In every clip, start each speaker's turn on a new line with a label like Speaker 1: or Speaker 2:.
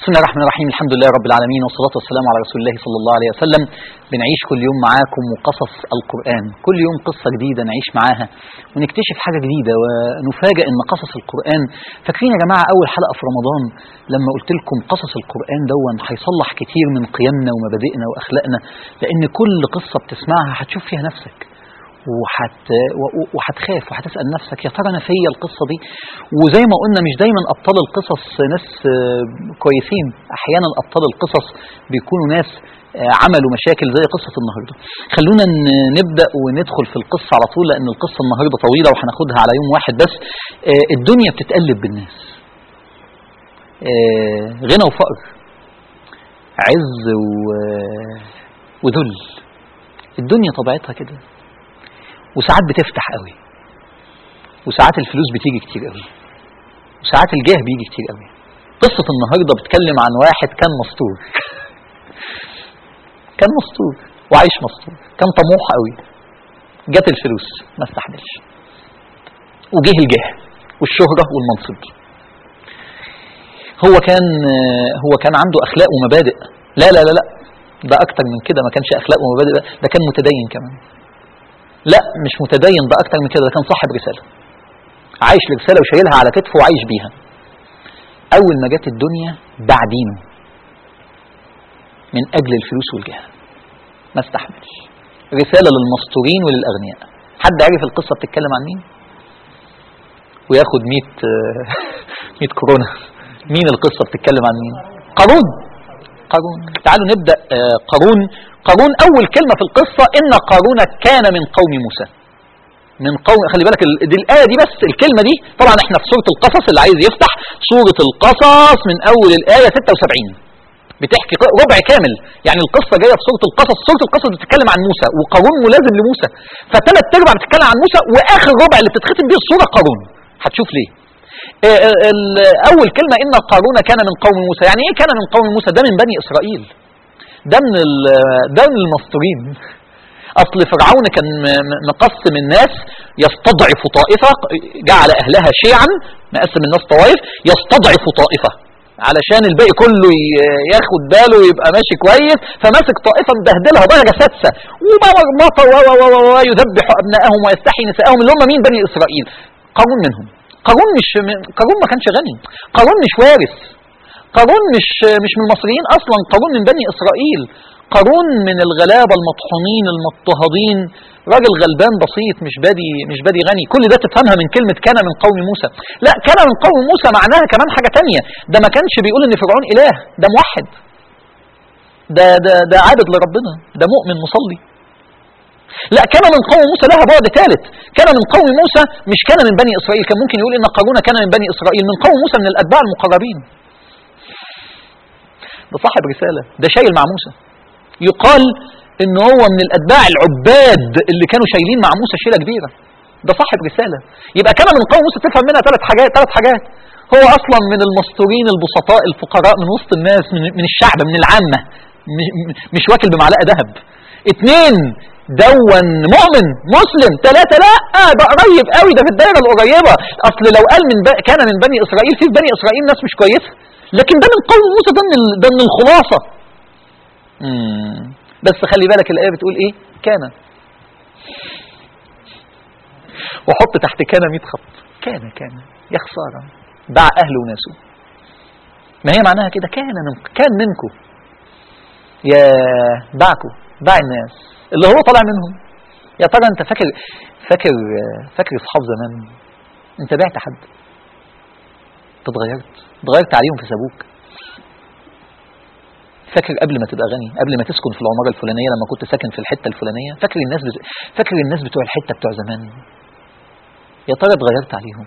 Speaker 1: بسم الله الرحمن الرحيم الحمد لله رب العالمين والصلاة والسلام على رسول الله صلى الله عليه وسلم بنعيش كل يوم معاكم وقصص القرآن كل يوم قصة جديدة نعيش معاها ونكتشف حاجة جديدة ونفاجأ ان قصص القرآن فاكرين يا جماعة أول حلقة في رمضان لما قلت لكم قصص القرآن دون هيصلح كتير من قيمنا ومبادئنا وأخلاقنا لأن كل قصة بتسمعها هتشوف فيها نفسك وحت وهتخاف وهتسال نفسك يا ترى انا فيا القصه دي وزي ما قلنا مش دايما ابطال القصص ناس آه، كويسين احيانا ابطال القصص بيكونوا ناس آه، عملوا مشاكل زي قصة النهاردة خلونا ن- نبدأ وندخل في القصة على طول لأن القصة النهاردة طويلة وهناخدها على يوم واحد بس آه، الدنيا بتتقلب بالناس آه، غنى وفقر عز و- وذل الدنيا طبيعتها كده وساعات بتفتح قوي وساعات الفلوس بتيجي كتير قوي وساعات الجاه بيجي كتير قوي قصة النهاردة بتكلم عن واحد كان مستور كان مستور وعايش مستور كان طموح قوي جت الفلوس ما استحملش وجه الجاه والشهرة والمنصب هو كان هو كان عنده اخلاق ومبادئ لا لا لا لا ده اكتر من كده ما كانش اخلاق ومبادئ ده, ده كان متدين كمان لا مش متدين ده اكتر من كده ده كان صاحب رساله عايش لرساله وشايلها على كتفه وعايش بيها اول ما جت الدنيا باع دينه من اجل الفلوس والجاه ما استحملش رساله للمستورين وللاغنياء حد عارف القصه بتتكلم عن مين وياخد 100 آه، 100 كورونا مين القصه بتتكلم عن مين قارون قارون تعالوا نبدا آه، قارون قارون اول كلمه في القصه ان قارون كان من قوم موسى من قوم خلي بالك ال- دي الايه دي بس الكلمه دي طبعا احنا في سوره القصص اللي عايز يفتح سوره القصص من اول الايه 76 بتحكي ق- ربع كامل يعني القصه جايه في سوره القصص سوره القصص بتتكلم عن موسى وقارون ملازم لموسى فثلاث ارباع بتتكلم عن موسى واخر ربع اللي بتتختم بيه السوره قارون هتشوف ليه آه، آه، ال- اول كلمه ان قارون كان من قوم موسى يعني ايه كان من قوم موسى ده من بني اسرائيل ده من ال- ده من المستورين اصل فرعون كان م- م- مقسم الناس يستضعف طائفه جعل اهلها شيعا مقسم الناس طوائف يستضعف طائفه علشان الباقي كله ي- ياخد باله ويبقى ماشي كويس فماسك طائفه مبهدلها درجه سادسه ومرمطه و و و و يذبح ابنائهم ويستحيي نساءهم اللي هم مين بني اسرائيل قارون منهم قارون مش م- قارون ما كانش غني قارون مش وارث قارون مش مش من المصريين اصلا قارون من بني اسرائيل قارون من الغلابه المطحونين المضطهدين راجل غلبان بسيط مش بادي مش بادي غني كل ده تفهمها من كلمه كان من قوم موسى لا كان من قوم موسى معناها كمان حاجه تانية ده ما كانش بيقول ان فرعون اله ده موحد ده ده ده عابد لربنا ده مؤمن مصلي لا كان من قوم موسى لها بعد ثالث كان من قوم موسى مش كان من بني اسرائيل كان ممكن يقول ان قارون كان من بني اسرائيل من قوم موسى من الاتباع المقربين ده صاحب رسالة ده شايل مع موسى يقال ان هو من الاتباع العباد اللي كانوا شايلين مع موسى شيلة كبيرة ده صاحب رسالة يبقى كان من قوم موسى تفهم منها ثلاث حاجات ثلاث حاجات هو اصلا من المستورين البسطاء الفقراء من وسط الناس من, من الشعب من العامة م- م- مش واكل بمعلقة ذهب اتنين دون مؤمن مسلم ثلاثة لا آه ده قريب قوي ده في الدائرة القريبة اصل لو قال من ب... كان من بني اسرائيل في بني اسرائيل ناس مش كويسة لكن ده من قوم موسى ده من ال... ده من الخلاصة مم. بس خلي بالك الآية بتقول ايه كان وحط تحت كان 100 خط كان كان يا خسارة باع أهله وناسه ما هي معناها كده كان من كان منكم يا باعكم باع الناس اللي هو طالع منهم يا ترى انت فاكر فاكر فاكر اصحاب زمان انت بعت حد انت اتغيرت اتغيرت عليهم فسابوك فاكر قبل ما تبقى غني قبل ما تسكن في العماره الفلانيه لما كنت ساكن في الحته الفلانيه فاكر الناس بز... فاكر الناس بتوع الحته بتوع زمان يا ترى اتغيرت عليهم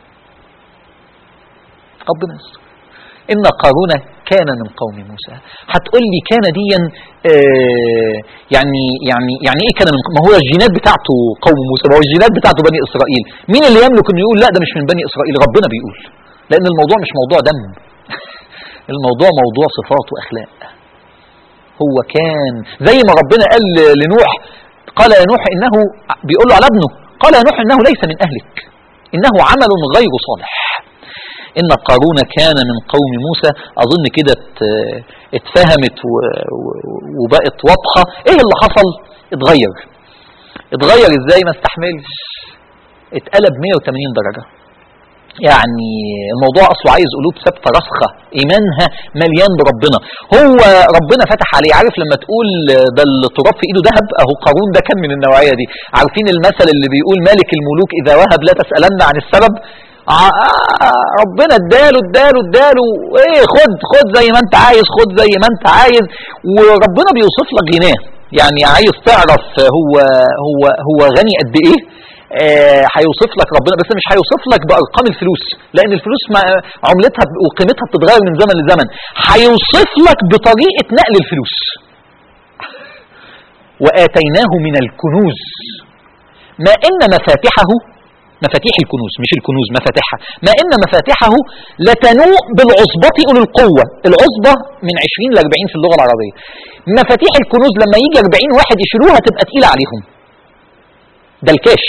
Speaker 1: ربنا يستر ان قارون كان من قوم موسى هتقول لي كان ديا آه يعني يعني يعني ايه كان من ما هو الجينات بتاعته قوم موسى ما هو الجينات بتاعته بني اسرائيل مين اللي يملك انه يقول لا ده مش من بني اسرائيل ربنا بيقول لان الموضوع مش موضوع دم الموضوع موضوع صفات واخلاق هو كان زي ما ربنا قال لنوح قال يا نوح انه بيقول له على ابنه قال يا نوح انه ليس من اهلك انه عمل غير صالح إن قارون كان من قوم موسى أظن كده ات- اتفهمت و- و- وبقت واضحة إيه اللي حصل اتغير اتغير إزاي ما استحملش اتقلب 180 درجة يعني الموضوع اصله عايز قلوب ثابته راسخه ايمانها مليان بربنا هو ربنا فتح عليه عارف لما تقول ده التراب في ايده ذهب اهو قارون ده كان من النوعيه دي عارفين المثل اللي بيقول مالك الملوك اذا وهب لا تسالن عن السبب ع- آه، ربنا اداله اداله اداله ايه خد خد زي ما انت عايز خد زي ما انت عايز وربنا بيوصف لك غناه يعني عايز تعرف هو هو هو غني قد ايه آه، هيوصف لك ربنا بس مش هيوصف لك بارقام الفلوس لان الفلوس ما عملتها ب- وقيمتها بتتغير من زمن لزمن هيوصف لك بطريقه نقل الفلوس واتيناه من الكنوز ما ان مفاتحه مفاتيح الكنوز مش الكنوز مفاتيحها ما ان مفاتحه لتنوء بالعصبة اولي القوة العصبة من 20 ل 40 في اللغة العربية مفاتيح الكنوز لما يجي 40 واحد يشيلوها تبقى تقيلة عليهم ده الكاش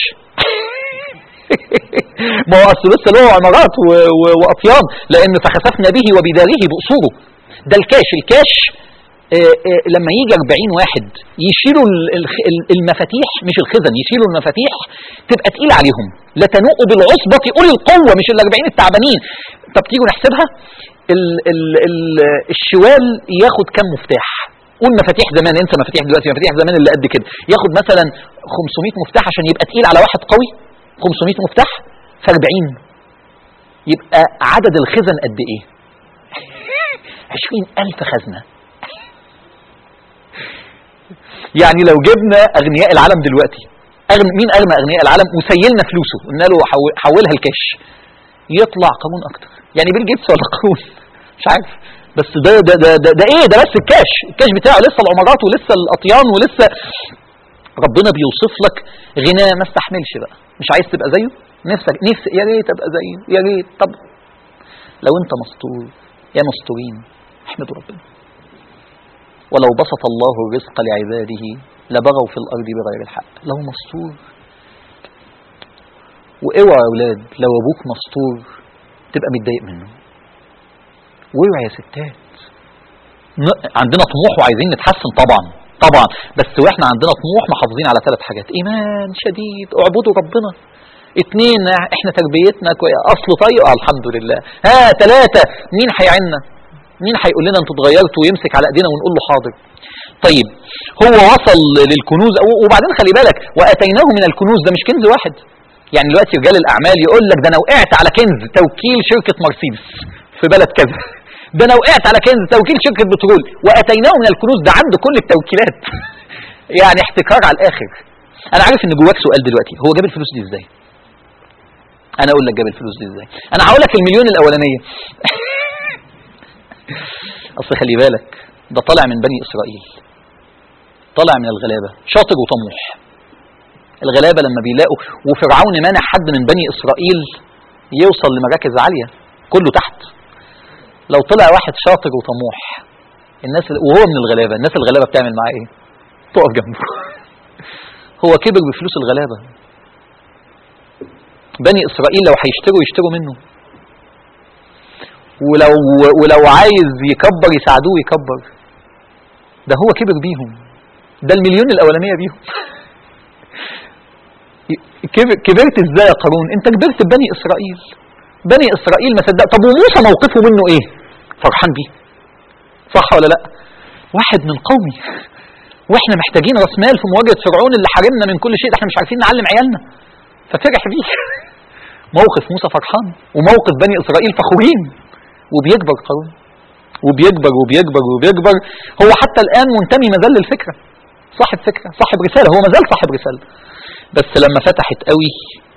Speaker 1: ما هو اصل لسه له عمارات و- و- واطيان لان فخسفنا به وبداره باصوله ده الكاش الكاش آه، آه، لما يجي 40 واحد يشيلوا ال- الخ- ال- المفاتيح مش الخزن يشيلوا المفاتيح تبقى تقيلة عليهم لا تنوء بالعصبة أولي القوة مش ال 40 التعبانين طب تيجوا نحسبها ال ال ال الشوال ياخد كم مفتاح قول مفاتيح زمان انسى مفاتيح دلوقتي مفاتيح زمان اللي قد كده ياخد مثلا 500 مفتاح عشان يبقى تقيل على واحد قوي 500 مفتاح في 40 يبقى عدد الخزن قد ايه 20000 خزنه يعني لو جبنا اغنياء العالم دلوقتي أغن... مين اغنى اغنياء العالم وسيلنا فلوسه قلنا له حو- حولها الكاش يطلع قانون اكتر يعني بيل جيتس ولا قانون مش عارف بس ده ده ده ده, ده ايه ده بس الكاش الكاش بتاعه لسه العمارات ولسه الاطيان ولسه ربنا بيوصف لك غنى ما استحملش بقى مش عايز تبقى زيه نفسك نفسك يا ريت ابقى زيه يا ريت طب لو انت مستور يا مستورين احمدوا ربنا ولو بسط الله الرزق لعباده لبغوا في الارض بغير الحق لو مستور واوعى يا اولاد لو ابوك مستور تبقى متضايق منه واوعى يا ستات ن- عندنا طموح وعايزين نتحسن طبعا طبعا بس واحنا عندنا طموح محافظين على ثلاث حاجات ايمان شديد اعبدوا ربنا اتنين احنا تربيتنا كوي... اصل طيب آه الحمد لله ها ثلاثة مين هيعنا مين هيقول لنا انتوا اتغيرتوا ويمسك على ايدينا ونقول له حاضر طيب هو وصل للكنوز أو- وبعدين خلي بالك واتيناه من الكنوز ده مش كنز واحد يعني دلوقتي رجال الاعمال يقول لك ده انا وقعت على كنز توكيل شركه مرسيدس في بلد كذا ده انا وقعت على كنز توكيل شركه بترول واتيناه من الكنوز ده عنده كل التوكيلات يعني احتكار على الاخر انا عارف ان جواك سؤال دلوقتي هو جاب الفلوس دي ازاي انا اقول لك جاب الفلوس دي ازاي انا هقول لك المليون الاولانيه اصل خلي بالك ده طالع من بني اسرائيل طالع من الغلابه شاطر وطموح الغلابه لما بيلاقوا وفرعون مانع حد من بني اسرائيل يوصل لمراكز عاليه كله تحت لو طلع واحد شاطر وطموح الناس وهو من الغلابه الناس الغلابه بتعمل معاه ايه تقف جنبه هو كبر بفلوس الغلابه بني اسرائيل لو هيشتروا يشتروا منه ولو ولو عايز يكبر يساعدوه يكبر ده هو كبر بيهم ده المليون الاولانيه بيهم كبر- كبرت ازاي يا قارون انت كبرت ببني اسرائيل بني اسرائيل ما صدق طب وموسى موقفه منه ايه فرحان بيه صح ولا لا واحد من قومي واحنا محتاجين راس مال في مواجهه فرعون اللي حارمنا من كل شيء ده احنا مش عارفين نعلم عيالنا ففرح بيه موقف موسى فرحان وموقف بني اسرائيل فخورين وبيكبر قارون وبيكبر وبيكبر وبيكبر هو حتى الان منتمي مازال للفكره صاحب فكره صاحب رساله هو مازال صاحب رساله بس لما فتحت قوي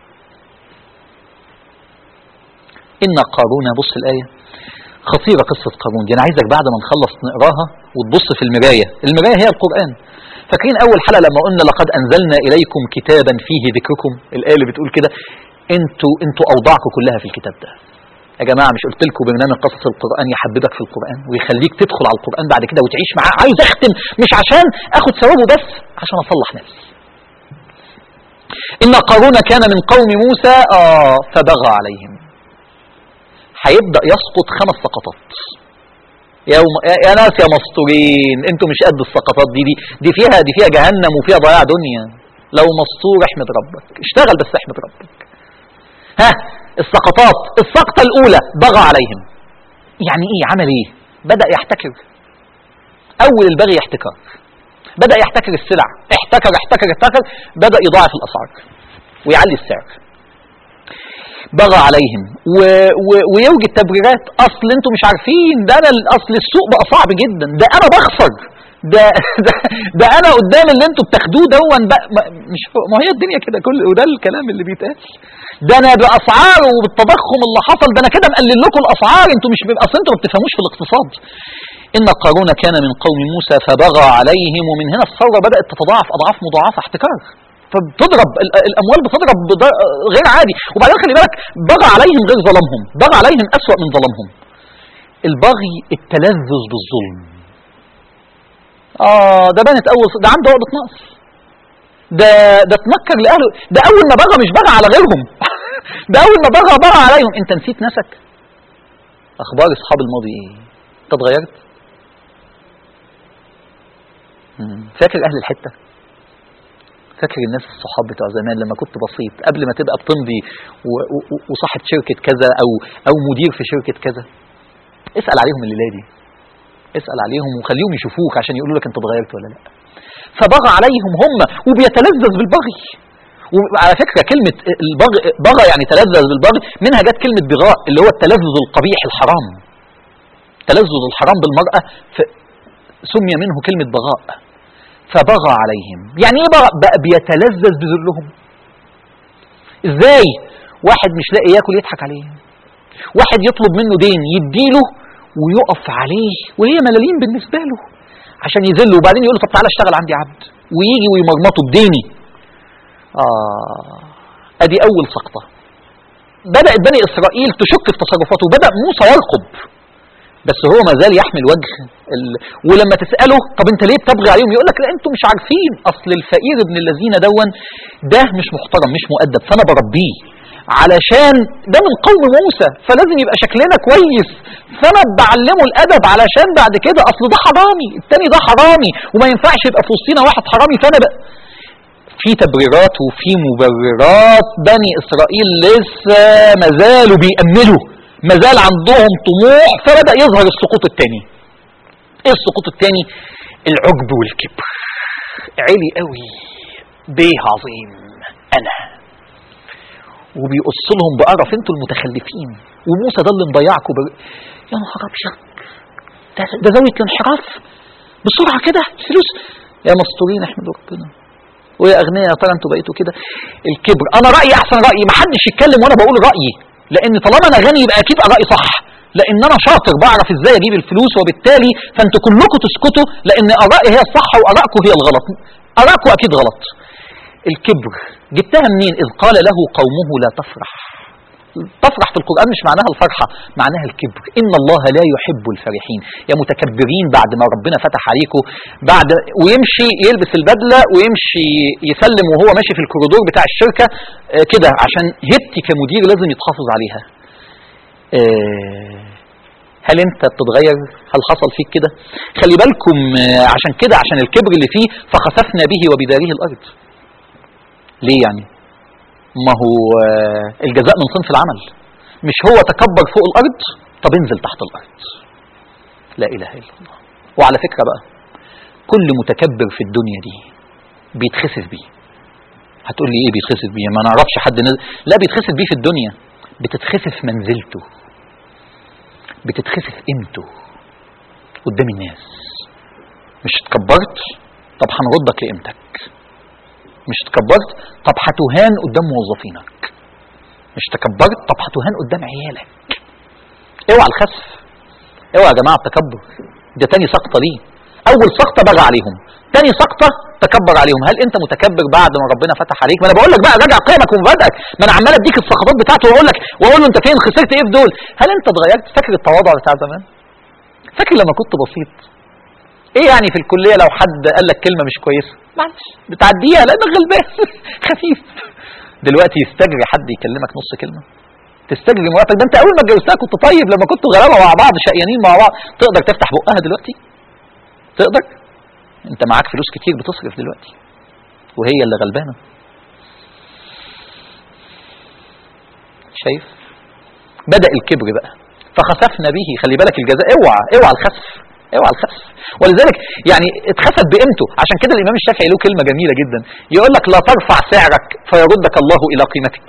Speaker 1: ان قارون بص الايه خطيره قصه قارون دي انا عايزك بعد ما نخلص نقراها وتبص في المرايه المرايه هي القران فاكرين اول حلقه لما قلنا لقد انزلنا اليكم كتابا فيه ذكركم الايه اللي بتقول كده انتوا انتوا اوضاعكم كلها في الكتاب ده يا جماعه مش قلت لكم برنامج قصص القران يحببك في القران ويخليك تدخل على القران بعد كده وتعيش معاه عايز اختم مش عشان اخد ثوابه بس عشان اصلح نفسي ان قارون كان من قوم موسى آه فبغى عليهم هيبدا يسقط خمس سقطات يوم يا ناس يا مستورين انتوا مش قد السقطات دي دي دي فيها دي فيها جهنم وفيها ضياع دنيا لو مستور احمد ربك اشتغل بس احمد ربك ها السقطات السقطة الأولى بغى عليهم يعني ايه عمل ايه بدأ يحتكر أول البغي احتكار بدأ يحتكر السلع احتكر احتكر احتكر بدأ يضاعف الأسعار ويعلي السعر بغى عليهم و... و... ويوجد تبريرات اصل انتوا مش عارفين ده انا اصل السوق بقى صعب جدا ده انا بخسر ده ده, ده انا قدام اللي انتوا بتاخدوه دون بقى ما- مش ما هي الدنيا كده كل وده الكلام اللي بيتقال ده انا باسعار وبالتضخم اللي حصل ده انا كده مقلل لكم الاسعار انتوا مش اصل انتوا ما بتفهموش في الاقتصاد ان قارون كان من قوم موسى فبغى عليهم ومن هنا الثوره بدات تتضاعف اضعاف مضاعفه احتكار فبتضرب ال- الاموال بتضرب بض- غير عادي وبعدين خلي بالك بغى عليهم غير ظلمهم بغى عليهم اسوا من ظلمهم البغي التلذذ بالظلم اه ده بنت اول ده عنده عقده نقص ده ده تنكر لاهله ده اول ما بغى مش بغى على غيرهم ده اول ما بغى بغى عليهم انت نسيت نفسك اخبار اصحاب الماضي ايه انت اتغيرت مم. فاكر اهل الحته فاكر الناس الصحاب بتوع زمان لما كنت بسيط قبل ما تبقى بتمضي و- و- وصاحب شركه كذا او او مدير في شركه كذا اسال عليهم الليله دي اسال عليهم وخليهم يشوفوك عشان يقولوا لك انت اتغيرت ولا لا فبغى عليهم هم وبيتلذذ بالبغي وعلى فكره كلمه البغي بغى يعني تلذذ بالبغي منها جت كلمه بغاء اللي هو التلذذ القبيح الحرام تلذذ الحرام بالمراه ف- سمي منه كلمه بغاء فبغى عليهم يعني ايه بغى بقى بيتلذذ بذلهم ازاي واحد مش لاقي ياكل يضحك عليه واحد يطلب منه دين يديله ويقف عليه وهي ملاليم بالنسبه له عشان يذله وبعدين يقول له طب تعالى اشتغل عندي عبد ويجي ويمرمطه بديني اه ادي اول سقطه بدات بني اسرائيل تشك في تصرفاته بدا موسى يرقب بس هو ما زال يحمل وجه ال... ولما تساله طب انت ليه بتبغي عليهم يقول لك لا انتوا مش عارفين اصل الفقير ابن الذين دون ده مش محترم مش مؤدب فانا بربيه علشان ده من قوم موسى فلازم يبقى شكلنا كويس فانا بعلمه الادب علشان بعد كده اصل ده حرامي التاني ده حرامي وما ينفعش يبقى في وسطينا واحد حرامي فانا بقى في تبريرات وفي مبررات بني اسرائيل لسه ما زالوا بيأملوا ما زال عندهم طموح فبدأ يظهر السقوط الثاني ايه السقوط الثاني العجب والكبر عالي قوي بيه عظيم انا وبيقص لهم بقرف انتوا المتخلفين وموسى ده اللي مضيعكم بر... يا نهار ابيض ده, ده زاويه الانحراف بسرعه كده الفلوس يا مستورين احمدوا ربنا ويا اغنياء يا ترى انتوا بقيتوا كده الكبر انا رايي احسن رايي ما حدش يتكلم وانا بقول رايي لان طالما انا غني يبقى اكيد رايي صح لان انا شاطر بعرف ازاي اجيب الفلوس وبالتالي فانتوا كلكم تسكتوا لان ارائي هي الصح وارائكم هي الغلط ارائكم اكيد غلط الكبر جبتها منين اذ قال له قومه لا تفرح تفرح في القرآن مش معناها الفرحة معناها الكبر إن الله لا يحب الفرحين يا متكبرين بعد ما ربنا فتح عليكم بعد ويمشي يلبس البدلة ويمشي يسلم وهو ماشي في الكوريدور بتاع الشركة آه، كده عشان هبتي كمدير لازم يتحافظ عليها آه، هل انت بتتغير هل حصل فيك كده خلي بالكم آه، عشان كده عشان الكبر اللي فيه فخسفنا به وبداره الارض ليه يعني ما هو آه، الجزاء من صنف العمل مش هو تكبر فوق الارض طب انزل تحت الارض لا اله الا الله وعلى فكره بقى كل متكبر في الدنيا دي بيتخسف بيه هتقول لي ايه بيتخسف بيه ما نعرفش حد نزل لا بيتخسف بيه في الدنيا بتتخسف منزلته بتتخسف قيمته قدام الناس مش اتكبرت طب هنردك لقيمتك مش تكبرت طب هتهان قدام موظفينك مش تكبرت طب هتهان قدام عيالك اوعى الخسف اوعى يا جماعه التكبر ده تاني سقطه ليه اول سقطه بغى عليهم تاني سقطه تكبر عليهم هل انت متكبر بعد ما ربنا فتح عليك ما انا بقول لك بقى راجع قيمك ومبادئك ما انا عمال اديك السقطات بتاعته واقول لك واقول له انت فين خسرت ايه في دول هل انت اتغيرت فاكر التواضع بتاع زمان فاكر لما كنت بسيط ايه يعني في الكليه لو حد قال لك كلمه مش كويسه معلش بتعديها لانك غلبان خفيف دلوقتي يستجري حد يكلمك نص كلمه تستجري مراتك ده انت اول ما اتجوزتها كنت طيب لما كنتوا غلابه مع بعض شقيانين مع بعض تقدر تفتح بقها دلوقتي تقدر انت معاك فلوس كتير بتصرف دلوقتي وهي اللي غلبانه شايف بدأ الكبر بقى فخسفنا به خلي بالك الجزاء اوعى اوعى الخسف اوعى الخسف ولذلك يعني اتخسف بقيمته عشان كده الامام الشافعي له كلمه جميله جدا يقول لك لا ترفع سعرك فيردك الله الى قيمتك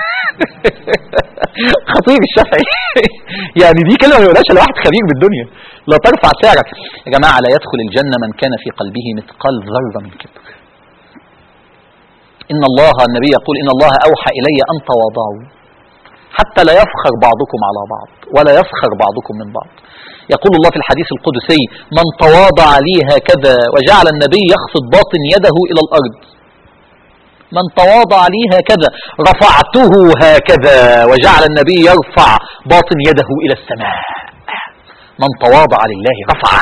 Speaker 1: خطير الشافعي يعني دي كلمه ما يقولهاش لواحد خبير بالدنيا لا ترفع سعرك يا جماعه لا يدخل الجنه من كان في قلبه مثقال ذره من كبر ان الله النبي يقول ان الله اوحى الي ان تواضعوا حتى لا يفخر بعضكم على بعض ولا يفخر بعضكم من بعض يقول الله في الحديث القدسي من تواضع لي هكذا وجعل النبي يخفض باطن يده إلى الأرض من تواضع لي هكذا رفعته هكذا وجعل النبي يرفع باطن يده إلى السماء من تواضع لله رفع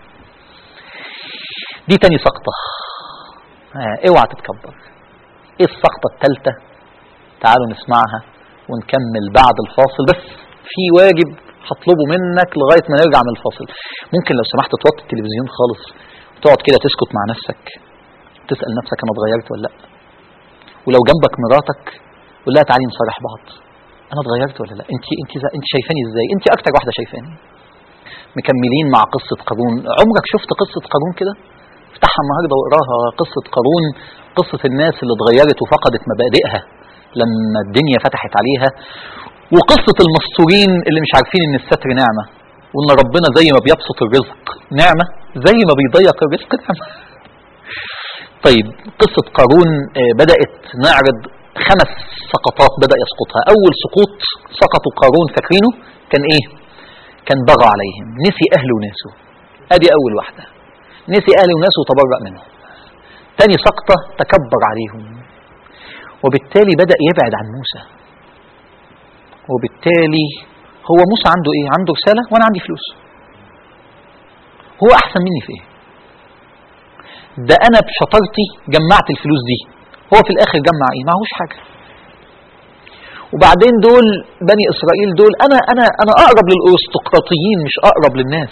Speaker 1: دي تاني سقطة آه، اوعى تتكبر ايه السقطة الثالثة تعالوا نسمعها ونكمل بعد الفاصل بس في واجب هطلبه منك لغاية ما نرجع من الفاصل ممكن لو سمحت توطي التلفزيون خالص وتقعد كده تسكت مع نفسك تسأل نفسك أنا اتغيرت ولا لأ ولو جنبك مراتك قول لها تعالي نصارح بعض أنا اتغيرت ولا لأ أنت أنت أنت شايفاني إزاي أنت أكتر واحدة شايفاني مكملين مع قصة قارون عمرك شفت قصة قارون كده افتحها النهارده واقراها قصة قارون قصة الناس اللي اتغيرت وفقدت مبادئها لما الدنيا فتحت عليها وقصة المستورين اللي مش عارفين ان الستر نعمة وان ربنا زي ما بيبسط الرزق نعمة زي ما بيضيق الرزق نعمة طيب قصة قارون آه، بدأت نعرض خمس سقطات بدأ يسقطها أول سقوط سقطوا قارون فاكرينه كان إيه كان بغى عليهم نسي أهله وناسه أدي أول واحدة نسي أهله وناسه وتبرأ منهم تاني سقطة تكبر عليهم وبالتالي بدأ يبعد عن موسى وبالتالي هو موسى عنده ايه عنده رسالة وانا عندي فلوس هو احسن مني في ايه ده انا بشطارتي جمعت الفلوس دي هو في الاخر جمع ايه معهوش حاجة وبعدين دول بني اسرائيل دول انا انا انا اقرب للارستقراطيين مش اقرب للناس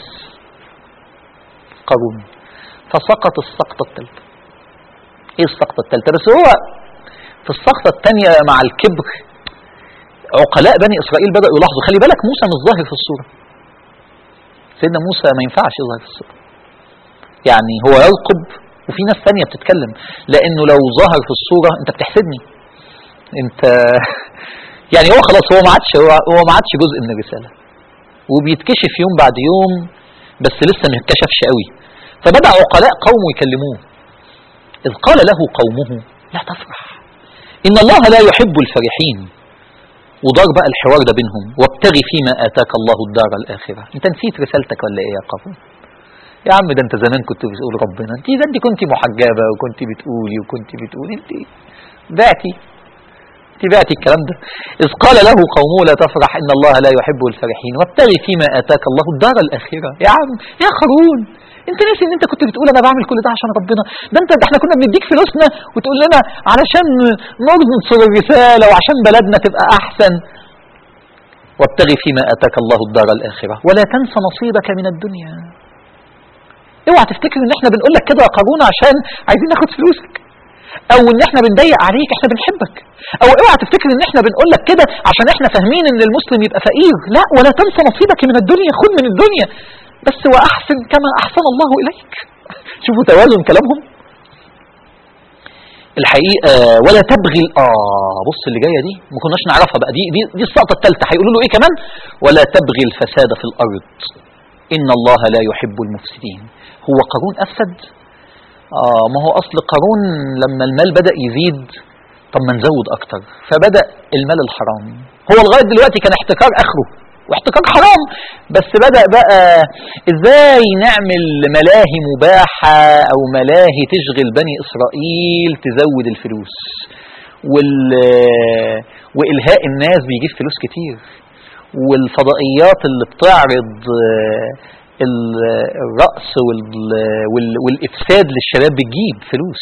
Speaker 1: قارون فسقط السقطة الثالثة ايه السقطة الثالثة بس هو في السقطة الثانية مع الكبر عقلاء بني إسرائيل بدأوا يلاحظوا خلي بالك موسى مش ظاهر في الصورة سيدنا موسى ما ينفعش يظهر في الصورة يعني هو يرقب وفي ناس ثانية بتتكلم لأنه لو ظهر في الصورة أنت بتحسدني أنت يعني هو خلاص هو ما عادش هو, هو ما عادش جزء من الرسالة وبيتكشف يوم بعد يوم بس لسه ما اتكشفش قوي فبدأ عقلاء قومه يكلموه إذ قال له قومه لا تفرح إن الله لا يحب الفرحين ودار بقى الحوار ده بينهم وابتغي فيما آتاك الله الدار الآخرة انت نسيت رسالتك ولا ايه يا قارون يا عم ده انت زمان كنت بتقول ربنا انت ده انت كنت محجبة وكنت بتقولي وكنت بتقولي انت بعتي انت بعتي الكلام ده إذ قال له قومه لا تفرح إن الله لا يحب الفرحين وابتغي فيما آتاك الله الدار الآخرة يا عم يا قارون انت ناسي ان انت كنت بتقول انا بعمل كل ده عشان ربنا ده انت ده احنا كنا بنديك فلوسنا وتقول لنا علشان ننصر الرساله وعشان بلدنا تبقى احسن وابتغي فيما اتاك الله الدار الاخره ولا تنس نصيبك من الدنيا اوعى تفتكر ان احنا بنقول لك كده يا قارون عشان عايزين ناخد فلوسك او ان احنا بنضيق عليك احنا بنحبك او اوعى تفتكر ان احنا بنقول لك كده عشان احنا فاهمين ان المسلم يبقى فقير لا ولا تنس نصيبك من الدنيا خد من الدنيا بس وأحسن كما أحسن الله إليك شوفوا توازن كلامهم الحقيقة ولا تبغي آه بص اللي جاية دي ما كناش نعرفها بقى دي دي, دي السقطة الثالثة هيقولوا له إيه كمان ولا تبغي الفساد في الأرض إن الله لا يحب المفسدين هو قارون أفسد آه ما هو أصل قارون لما المال بدأ يزيد طب ما نزود أكتر فبدأ المال الحرام هو لغاية دلوقتي كان احتكار آخره واحتكار حرام بس بدأ بقى ازاي نعمل ملاهي مباحة او ملاهي تشغل بني اسرائيل تزود الفلوس وال والهاء الناس بيجيب فلوس كتير والفضائيات اللي بتعرض الرأس والإفساد للشباب بتجيب فلوس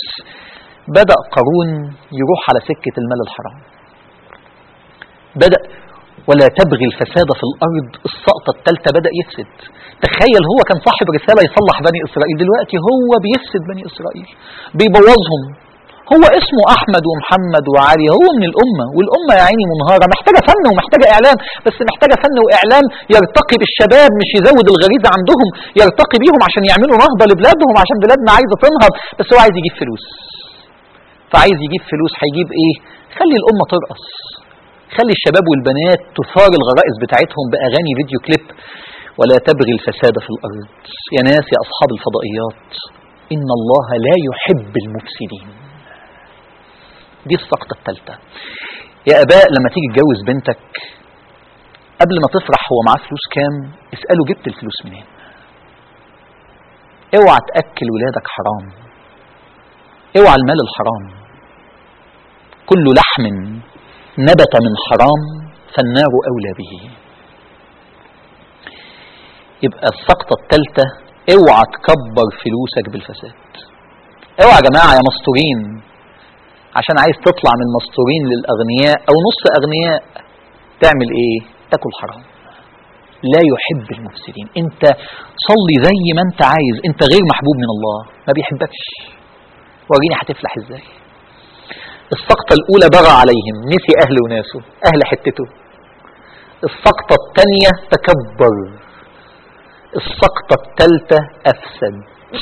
Speaker 1: بدأ قارون يروح على سكة المال الحرام بدأ ولا تبغي الفساد في الارض السقطه الثالثه بدا يفسد تخيل هو كان صاحب رساله يصلح بني اسرائيل دلوقتي هو بيفسد بني اسرائيل بيبوظهم هو اسمه احمد ومحمد وعلي هو من الامه والامه يا عيني منهاره محتاجه فن ومحتاجه اعلام بس محتاجه فن واعلام يرتقي بالشباب مش يزود الغريزه عندهم يرتقي بيهم عشان يعملوا نهضه لبلادهم عشان بلادنا عايزه تنهض بس هو عايز يجيب فلوس فعايز يجيب فلوس هيجيب ايه خلي الامه ترقص خلي الشباب والبنات تثار الغرائز بتاعتهم باغاني فيديو كليب ولا تبغي الفساد في الارض يا ناس يا اصحاب الفضائيات ان الله لا يحب المفسدين دي السقطة الثالثة يا اباء لما تيجي تجوز بنتك قبل ما تفرح هو معاه فلوس كام اسأله جبت الفلوس منين اوعى تأكل ولادك حرام اوعى المال الحرام كل لحم نبت من حرام فالنار أولى به يبقى السقطة الثالثة اوعى تكبر فلوسك بالفساد اوعى يا جماعة يا مستورين عشان عايز تطلع من مستورين للأغنياء أو نص أغنياء تعمل إيه؟ تاكل حرام لا يحب المفسدين انت صلي زي ما انت عايز انت غير محبوب من الله ما بيحبكش وريني هتفلح ازاي السقطة الأولى بغى عليهم نسي أهل وناسه أهل حتته السقطة الثانية تكبر السقطة الثالثة أفسد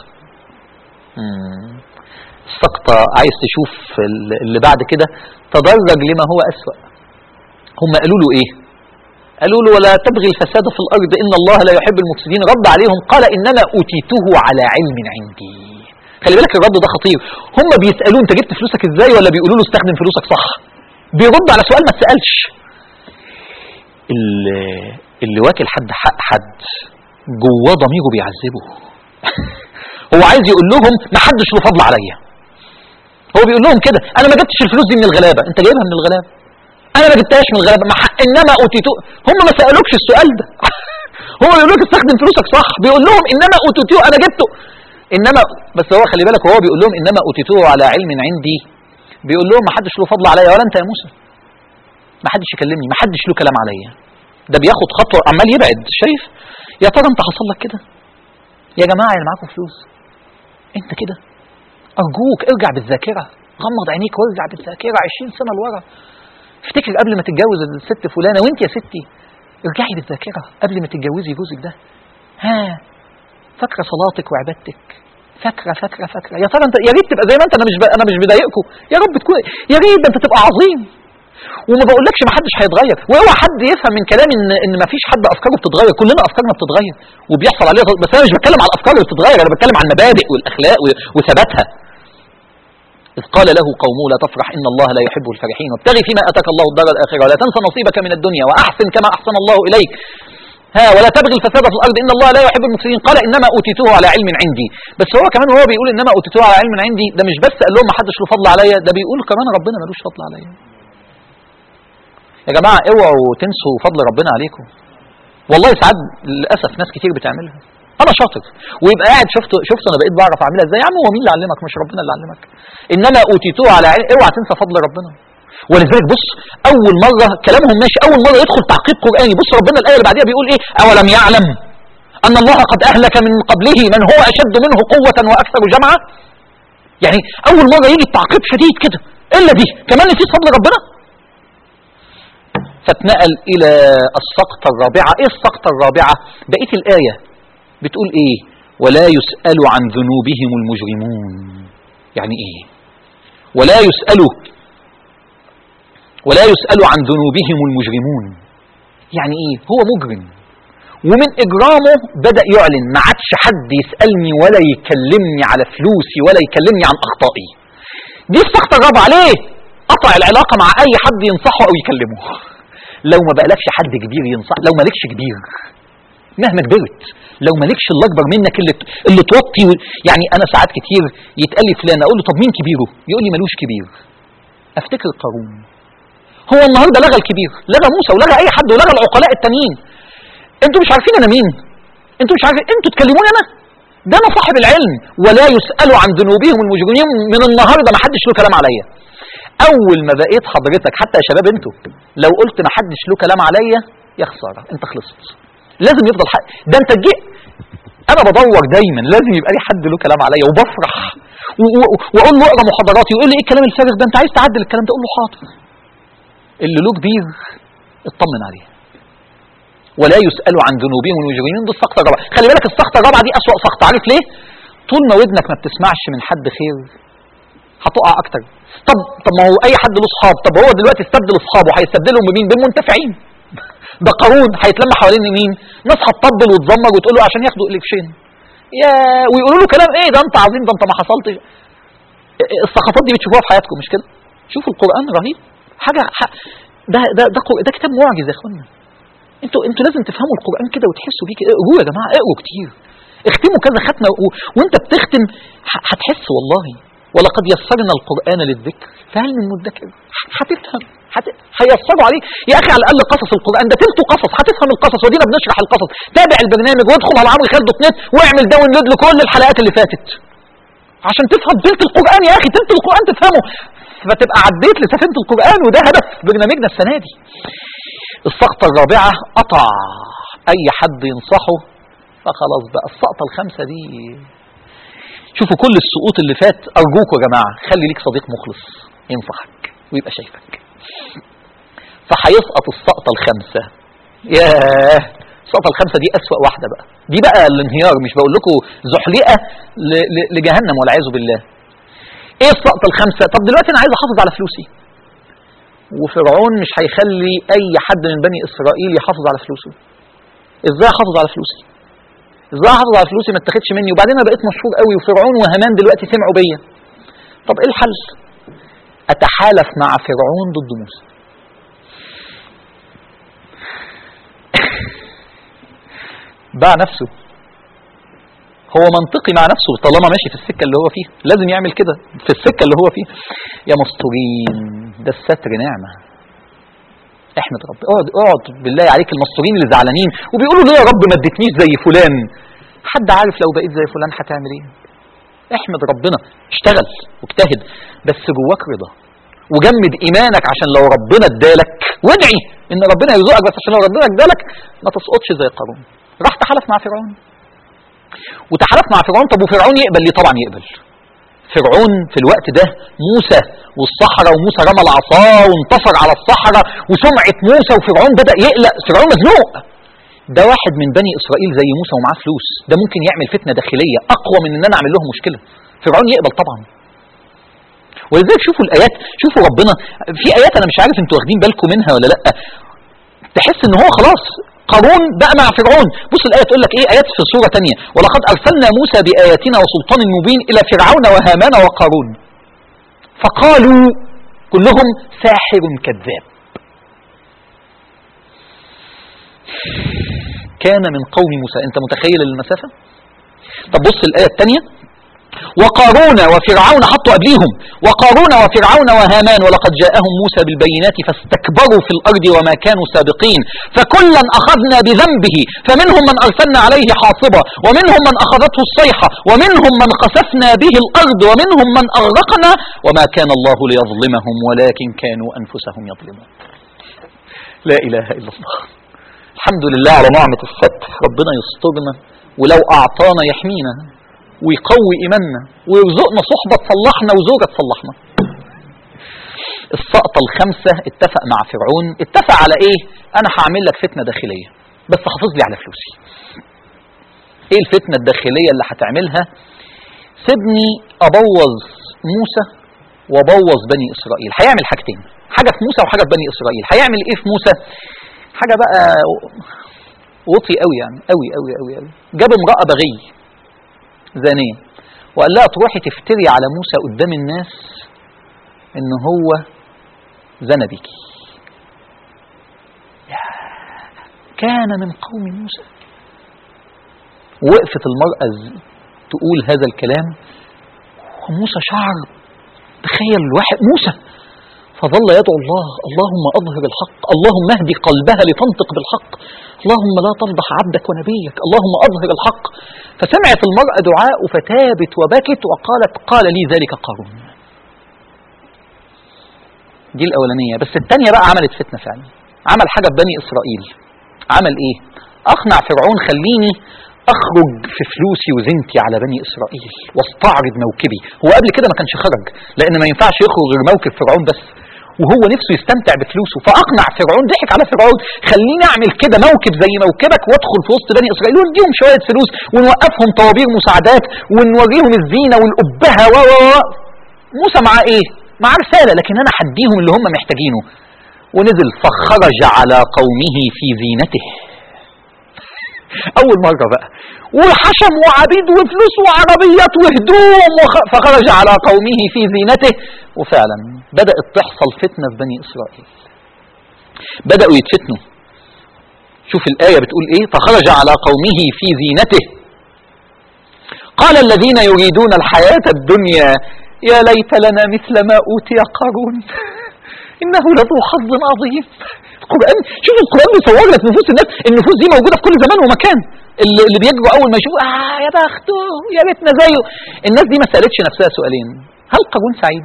Speaker 1: مم. السقطة عايز تشوف اللي بعد كده تدرج لما هو أسوأ هم قالوا له إيه قالوا له ولا تبغي الفساد في الأرض إن الله لا يحب المفسدين رد عليهم قال إنما أوتيته على علم عندي خلي بالك الرد ده خطير هم بيسألوه أنت جبت فلوسك إزاي ولا بيقولوا له استخدم فلوسك صح بيرد على سؤال ما اتسألش اللي, اللي واكل حد حق حد جواه ضميره بيعذبه هو عايز يقول لهم ما حدش له فضل عليا هو بيقول لهم كده انا ما جبتش الفلوس دي من الغلابه انت جايبها من الغلابه انا ما جبتهاش من الغلابه ما حق انما اوتيتو هم ما سالوكش السؤال ده هو بيقول لك استخدم فلوسك صح بيقول لهم انما اوتيتو انا جبته انما بس هو خلي بالك وهو بيقول لهم انما اوتيتوه على علم عندي بيقول لهم ما حدش له فضل عليا ولا انت يا موسى ما حدش يكلمني ما حدش له كلام عليا ده بياخد خطوه عمال يبعد شايف يا ترى انت حصل لك كده يا جماعه اللي معاكم فلوس انت كده ارجوك ارجع بالذاكره غمض عينيك وارجع بالذاكره 20 سنه لورا افتكر قبل ما تتجوز الست فلانه وانت يا ستي ارجعي بالذاكره قبل ما تتجوزي جوزك ده ها فاكره صلاتك وعبادتك فاكره فاكره فاكره يا ترى انت يا ريت تبقى زي ما انت انا مش ب... انا مش بضايقكم يا رب تكون يا ريت ده انت تبقى عظيم وما بقولكش ما حدش هيتغير واوعى حد يفهم من كلامي ان ان ما فيش حد افكاره بتتغير كلنا افكارنا بتتغير وبيحصل عليها بس انا مش بتكلم على الافكار اللي بتتغير انا بتكلم عن المبادئ والاخلاق وثباتها إذ قال له قومه لا تفرح إن الله لا يحب الفرحين وابتغي فيما أتاك الله الدار الآخرة ولا تنسى نصيبك من الدنيا وأحسن كما أحسن الله إليك ها ولا تبغي الفساد في الأرض إن الله لا يحب المفسدين قال إنما أوتيته على علم عندي بس هو كمان وهو بيقول إنما أوتيته على علم عندي ده مش بس قال لهم ما حدش له فضل عليا ده بيقول كمان ربنا ملوش فضل عليا يا جماعة اوعوا تنسوا فضل ربنا عليكم والله ساعات للأسف ناس كتير بتعملها انا شاطر ويبقى قاعد شفت شفت انا بقيت بعرف اعملها ازاي يا عم هو مين اللي علمك مش ربنا اللي علمك انما اوتيتوه على علم اوعى تنسى فضل ربنا ولذلك بص اول مره كلامهم ماشي اول مره يدخل تعقيب قراني بص ربنا الايه اللي بعديها بيقول ايه اولم يعلم ان الله قد اهلك من قبله من هو اشد منه قوه واكثر جمعا يعني اول مره يجي التعقيب شديد كده الا دي كمان نسيت فضل ربنا فاتنقل الى السقطه الرابعه ايه السقطه الرابعه بقيه الايه بتقول ايه ولا يسأل عن ذنوبهم المجرمون يعني ايه ولا يسأل ولا يسأل عن ذنوبهم المجرمون يعني ايه هو مجرم ومن اجرامه بدأ يعلن ما عادش حد يسألني ولا يكلمني على فلوسي ولا يكلمني عن اخطائي دي السخطة الرابعة ليه قطع العلاقة مع اي حد ينصحه او يكلمه لو ما بقالكش حد كبير ينصح لو مالكش كبير مهما كبرت لو مالكش اللي اكبر منك اللي اللي توطي و... يعني انا ساعات كتير يتقال لي فلان اقول له طب مين كبيره يقول لي ملوش كبير افتكر قارون هو النهارده لغى الكبير لغى موسى ولغى اي حد ولغى العقلاء التانيين انتوا مش عارفين انا مين انتوا مش عارفين انتوا تكلموني انا ده انا صاحب العلم ولا يسأل عن ذنوبهم المجرمين من النهارده ما حدش له كلام عليا اول ما بقيت حضرتك حتى يا شباب انتوا لو قلت ما حدش له كلام عليا يا خساره انت خلصت لازم يفضل حق ده انت تجي انا بدور دايما لازم يبقى لي حد له كلام عليا وبفرح و- و- واقول له اقرا محاضراتي يقول لي ايه الكلام الفارغ ده انت عايز تعدل الكلام ده اقول له حاضر اللي له كبير اطمن عليه ولا يسأل عن ذنوبهم المجرمين دي السقطة الرابعة خلي بالك السقطة الرابعة دي أسوأ سقطة عارف ليه؟ طول ما ودنك ما بتسمعش من حد خير هتقع أكتر طب طب ما هو أي حد له أصحاب طب هو دلوقتي استبدل أصحابه هيستبدلهم بمين؟ بالمنتفعين ده قارون هيتلم حوالين مين؟ ناس هتطبل وتزمر وتقول له عشان ياخدوا قرشين يا ويقولوا له كلام ايه ده انت عظيم ده انت ما حصلتش السقطات دي بتشوفوها في حياتكم مش كده؟ شوفوا القرآن رهيب حاجة ح- ده ده ده, قر- ده كتاب معجز يا اخوانا انتوا انتوا لازم تفهموا القرآن كده وتحسوا بيه كده اقروه يا جماعة اقروا كتير اختموا كذا ختمة و... وانت بتختم ه- هتحس والله ولقد يسرنا القرآن للذكر فهل من مدكر ه- هتفهم هت... هيسروا عليك يا اخي على الاقل قصص القرآن ده تلته قصص هتفهم القصص ودينا بنشرح القصص تابع البرنامج وادخل على عمرو خالد دوت نت واعمل داونلود لكل الحلقات اللي فاتت عشان تفهم تلت القرآن يا اخي تلت القرآن تفهمه فتبقى عديت لسفينة القرآن وده هدف برنامجنا السنة دي السقطة الرابعة قطع أي حد ينصحه فخلاص بقى السقطة الخامسة دي شوفوا كل السقوط اللي فات أرجوكوا يا جماعة خلي ليك صديق مخلص ينصحك ويبقى شايفك فهيسقط السقطة الخامسة ياه السقطة الخامسة دي أسوأ واحدة بقى دي بقى الانهيار مش بقول لكم زحلقة ل- ل- لجهنم والعياذ بالله ايه السقطة الخامسة طب دلوقتي انا عايز احافظ على فلوسي وفرعون مش هيخلي اي حد من بني اسرائيل يحافظ على فلوسه ازاي احافظ على فلوسي ازاي احافظ على فلوسي ما اتاخدش مني وبعدين انا بقيت مشهور قوي وفرعون وهامان دلوقتي سمعوا بيا طب ايه الحل اتحالف مع فرعون ضد موسى باع نفسه هو منطقي مع نفسه طالما ماشي في السكه اللي هو فيها لازم يعمل كده في السكه اللي هو فيها يا مستورين ده الستر نعمه احمد رب اقعد اقعد بالله عليك المستورين اللي زعلانين وبيقولوا ليه يا رب ما اديتنيش زي فلان حد عارف لو بقيت زي فلان هتعمل ايه احمد ربنا اشتغل واجتهد بس جواك رضا وجمد ايمانك عشان لو ربنا ادالك وادعي ان ربنا يرزقك بس عشان لو ربنا ادالك ما تسقطش زي قارون راح تحالف مع فرعون وتحالف مع فرعون طب وفرعون يقبل ليه طبعا يقبل فرعون في الوقت ده موسى والصحراء وموسى رمى العصا وانتصر على الصحراء وسمعة موسى وفرعون بدأ يقلق فرعون مزنوق ده واحد من بني اسرائيل زي موسى ومعاه فلوس ده ممكن يعمل فتنه داخليه اقوى من ان انا اعمل لهم مشكله فرعون يقبل طبعا ولذلك شوفوا الايات شوفوا ربنا في ايات انا مش عارف انتوا واخدين بالكم منها ولا لا تحس ان هو خلاص قارون بقى مع فرعون بص الايه تقول لك ايه ايات في سوره تانية ولقد ارسلنا موسى باياتنا وسلطان مبين الى فرعون وهامان وقارون فقالوا كلهم ساحر كذاب كان من قوم موسى انت متخيل المسافه طب بص الايه الثانيه وقارون وفرعون حطوا قبليهم وقارون وفرعون وهامان ولقد جاءهم موسى بالبينات فاستكبروا في الارض وما كانوا سابقين فكلا اخذنا بذنبه فمنهم من ارسلنا عليه حاصبا ومنهم من اخذته الصيحه ومنهم من خسفنا به الارض ومنهم من اغرقنا وما كان الله ليظلمهم ولكن كانوا انفسهم يظلمون لا اله الا الله الحمد لله على نعمه الستر ربنا يسترنا ولو اعطانا يحمينا ويقوي ايماننا ويرزقنا صحبه تصلحنا وزوجه تصلحنا السقطه الخامسه اتفق مع فرعون اتفق على ايه انا هعمل لك فتنه داخليه بس حافظ لي على فلوسي ايه الفتنه الداخليه اللي هتعملها سيبني ابوظ موسى وابوظ بني اسرائيل هيعمل حاجتين حاجه في موسى وحاجه في بني اسرائيل هيعمل ايه في موسى حاجه بقى وطي قوي يعني قوي قوي قوي قوي جاب امراه بغي زانية وقال لها تروحي تفتري على موسى قدام الناس ان هو زنى بيكي كان من قوم موسى وقفت المرأة تقول هذا الكلام وموسى شعر تخيل الواحد موسى فظل يدعو الله اللهم أظهر الحق اللهم اهدي قلبها لتنطق بالحق اللهم لا تفضح عبدك ونبيك اللهم أظهر الحق فسمعت المرأة دعاء فتابت وبكت وقالت قال لي ذلك قارون دي الاولانيه بس الثانيه بقى عملت فتنه فعلا عمل حاجه ببني اسرائيل عمل ايه اقنع فرعون خليني اخرج في فلوسي وزنتي على بني اسرائيل واستعرض موكبي هو قبل كده ما كانش خرج لان ما ينفعش يخرج غير موكب فرعون بس وهو نفسه يستمتع بفلوسه فاقنع فرعون ضحك على فرعون خليني اعمل كده موكب زي موكبك وادخل في وسط بني اسرائيل ونديهم شويه فلوس ونوقفهم طوابير مساعدات ونوريهم الزينه والابهه و و و موسى معاه ايه؟ معاه رساله لكن انا هديهم اللي هم محتاجينه ونزل فخرج على قومه في زينته اول مره بقى وحشم وعبيد وفلوس وعربيات وهدوم وخ... فخرج على قومه في زينته وفعلا بدات تحصل فتنه في بني اسرائيل بداوا يتفتنوا شوف الايه بتقول ايه فخرج على قومه في زينته قال الذين يريدون الحياه الدنيا يا ليت لنا مثل ما اوتي قارون انه لذو حظ عظيم القرآن شوف القرآن بيصور لك نفوس الناس النفوس دي موجودة في كل زمان ومكان اللي, اللي بيجروا أول ما يشوفوا آه يا بخته يا ريتنا زيه الناس دي ما سألتش نفسها سؤالين هل قارون سعيد؟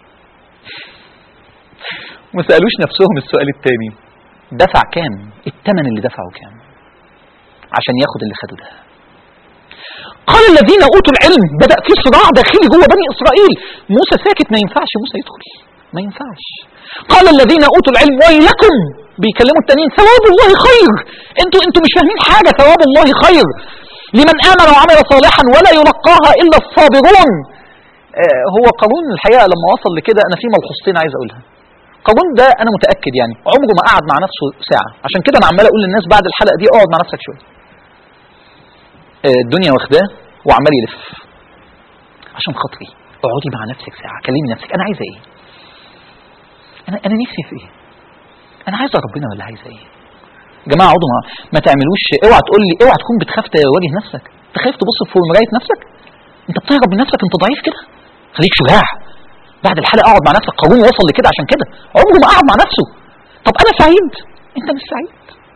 Speaker 1: ما سألوش نفسهم السؤال الثاني دفع كام؟ الثمن اللي دفعه كام؟ عشان ياخد اللي خده ده قال الذين اوتوا العلم بدا في صراع داخلي جوه بني اسرائيل موسى ساكت ما ينفعش موسى يدخل ما ينفعش قال الذين اوتوا العلم ويلكم بيكلموا التانيين ثواب الله خير انتوا انتوا مش فاهمين حاجه ثواب الله خير لمن امن وعمل صالحا ولا يلقاها الا الصابرون آه هو قارون الحقيقه لما وصل لكده انا في ملحوظتين عايز اقولها قارون ده انا متاكد يعني عمره ما قعد مع نفسه ساعه عشان كده انا عمال اقول للناس بعد الحلقه دي اقعد مع نفسك شويه آه الدنيا واخداه وعمال يلف عشان خاطري اقعدي مع نفسك ساعه كلمي نفسك انا عايزه ايه انا انا نفسي في ايه انا عايزه ربنا ولا عايزه ايه يا جماعه اقعدوا ما, ما تعملوش اوعى تقول لي اوعى تكون بتخاف تواجه نفسك انت خايف تبص في مرايه نفسك انت بتهرب من نفسك انت ضعيف كده خليك شجاع بعد الحلقه اقعد مع نفسك قارون وصل لكده عشان كده عمره ما قعد مع نفسه طب انا سعيد انت مش سعيد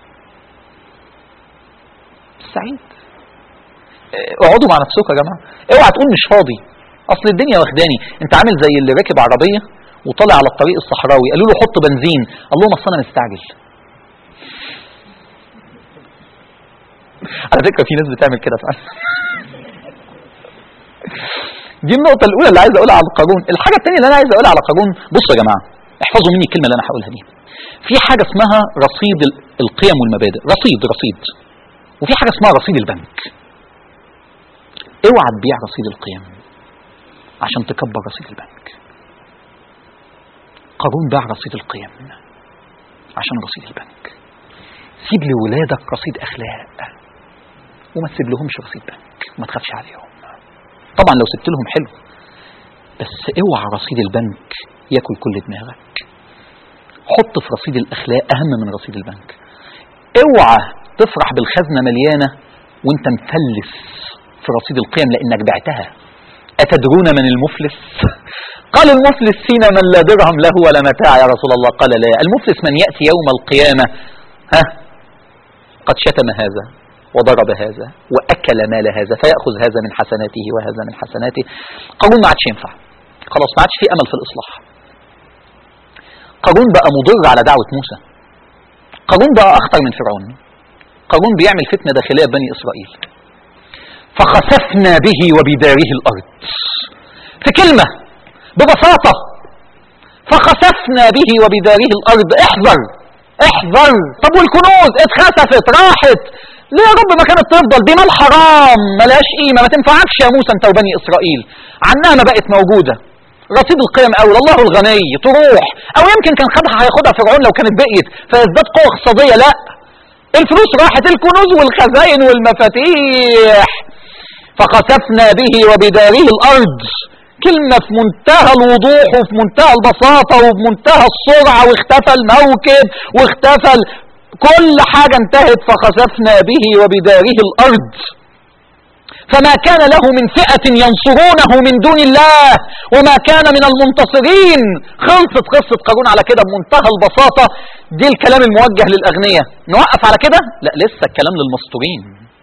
Speaker 1: مش سعيد اقعدوا مع نفسكم يا جماعه اوعى تقول مش فاضي اصل الدنيا واخداني انت عامل زي اللي راكب عربيه وطلع على الطريق الصحراوي قالوا له حط بنزين قال لهم اصل انا مستعجل على فكره في ناس بتعمل كده فعلا دي النقطة الأولى اللي عايز أقولها على قارون، الحاجة الثانية اللي أنا عايز أقولها على قارون، بصوا يا جماعة احفظوا مني الكلمة اللي أنا هقولها دي. في حاجة اسمها رصيد القيم والمبادئ، رصيد رصيد. وفي حاجة اسمها رصيد البنك. اوعى تبيع رصيد القيم عشان تكبر رصيد البنك. قارون باع رصيد القيم عشان رصيد البنك سيب لولادك رصيد اخلاق وما تسيب لهمش رصيد بنك ما تخافش عليهم طبعا لو سبت لهم حلو بس اوعى رصيد البنك ياكل كل دماغك حط في رصيد الاخلاق اهم من رصيد البنك اوعى تفرح بالخزنه مليانه وانت مفلس في رصيد القيم لانك بعتها أتدرون من المفلس قال المفلس فينا من لا درهم له ولا متاع يا رسول الله قال لا المفلس من يأتي يوم القيامة ها قد شتم هذا وضرب هذا وأكل مال هذا فيأخذ هذا من حسناته وهذا من حسناته قارون ما عادش ينفع خلاص ما عادش في أمل في الإصلاح قارون بقى مضر على دعوة موسى قارون بقى أخطر من فرعون قارون بيعمل فتنة داخلية بني إسرائيل فخسفنا به وبداره الأرض في كلمة ببساطة فخسفنا به وبداره الأرض احذر احذر طب والكنوز اتخسفت راحت ليه يا رب ما كانت تفضل دي مال حرام ملاش قيمة ما تنفعكش يا موسى انت وبني إسرائيل عنها ما بقت موجودة رصيد القيم أولى الله الغني تروح أو يمكن كان خدها هياخدها فرعون لو كانت بقيت فيزداد قوة اقتصادية لا الفلوس راحت الكنوز والخزائن والمفاتيح فخسفنا به وبداره الأرض كلمة في منتهى الوضوح وفي منتهى البساطة وبمنتهى السرعة واختفى الموكب واختفى ال... كل حاجة انتهت فخسفنا به وبداره الأرض فما كان له من فئة ينصرونه من دون الله وما كان من المنتصرين خلصت قصة قارون على كده بمنتهى البساطة دي الكلام الموجه للأغنياء نوقف على كده لا لسه الكلام للمستورين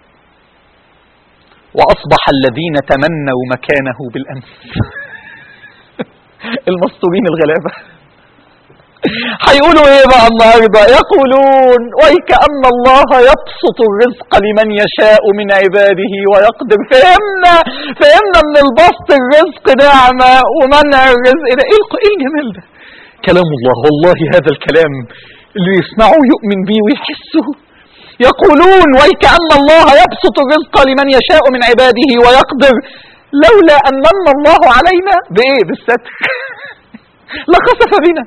Speaker 1: وأصبح الذين تمنوا مكانه بالأمس المستورين الغلابة هيقولوا ايه بقى النهارده يقولون ويكأن الله يبسط الرزق لمن يشاء من عباده ويقدر فهمنا فهمنا ان البسط الرزق نعمة ومنع الرزق ده ايه الق- ايه الجمال ده كلام الله والله هذا الكلام اللي يسمعه يؤمن به ويحسه يقولون ويكأن الله يبسط الرزق لمن يشاء من عباده ويقدر لولا أن من الله علينا بإيه بالستر لخسف بنا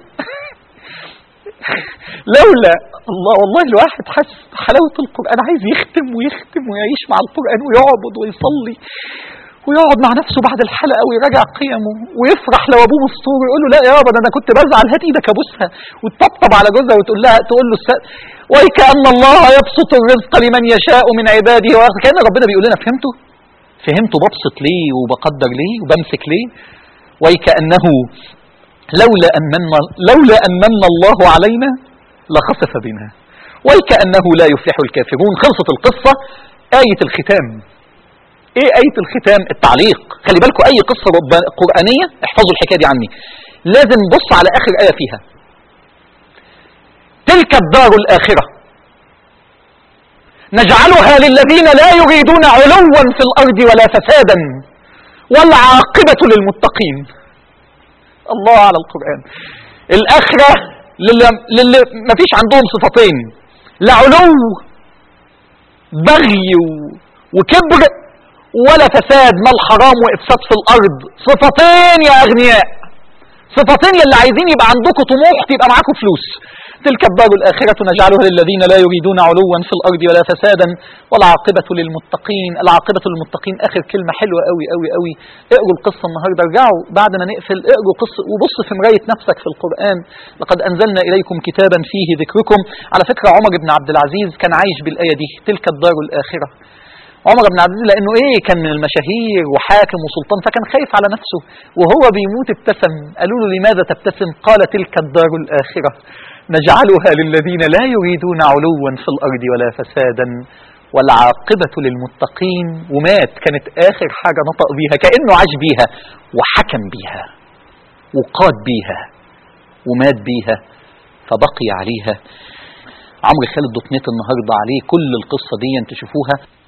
Speaker 1: لولا الله والله الواحد حس حلاوة القرآن عايز يختم ويختم ويعيش مع القرآن ويعبد ويصلي ويقعد مع نفسه بعد الحلقة ويراجع قيمه ويفرح لو أبوه مستور يقول له لا يا بابا ده أنا كنت بزعل هات إيدك أبوسها وتطبطب على جوزها وتقول لها تقول له الس- ويكأن الله يبسط الرزق لمن يشاء من عباده ويقدر كأن ربنا بيقول لنا فهمتوا؟ فهمتوا ببسط ليه وبقدر ليه وبمسك ليه؟ ويكأنه لولا أن من لولا أن من الله علينا لخسف بنا ويكأنه لا يفلح الكافرون خلصت القصة آية الختام ايه آية الختام التعليق خلي بالكم اي قصة رب- قرآنية احفظوا الحكاية دي عني لازم نبص على اخر آية فيها تلك الدار الآخرة نجعلها للذين لا يريدون علوا في الأرض ولا فسادا والعاقبة للمتقين الله على القرآن الآخرة للي, للي ما فيش عندهم صفتين لا علو بغي و- وكبر ولا فساد مال حرام وإفساد في الأرض صفتين يا أغنياء صفتين يلي عايزين يبقى عندكم طموح تبقى معاكم فلوس تلك الدار الآخرة نجعلها للذين لا يريدون علوا في الأرض ولا فسادا والعاقبة للمتقين العاقبة للمتقين آخر كلمة حلوة قوي قوي قوي اقروا القصة النهاردة ارجعوا بعد ما نقفل اقروا قصة وبص في مراية نفسك في القرآن لقد أنزلنا إليكم كتابا فيه ذكركم على فكرة عمر بن عبد العزيز كان عايش بالآية دي تلك الدار الآخرة عمر بن عبد العزيز لانه ايه كان من المشاهير وحاكم وسلطان فكان خايف على نفسه وهو بيموت ابتسم قالوا له لماذا تبتسم قال تلك الدار الاخره نجعلها للذين لا يريدون علوا في الارض ولا فسادا والعاقبة للمتقين ومات كانت آخر حاجة نطق بيها كأنه عاش بيها وحكم بيها وقاد بيها ومات بيها فبقي عليها عمرو خالد دوت نت النهارده عليه كل القصة دي تشوفوها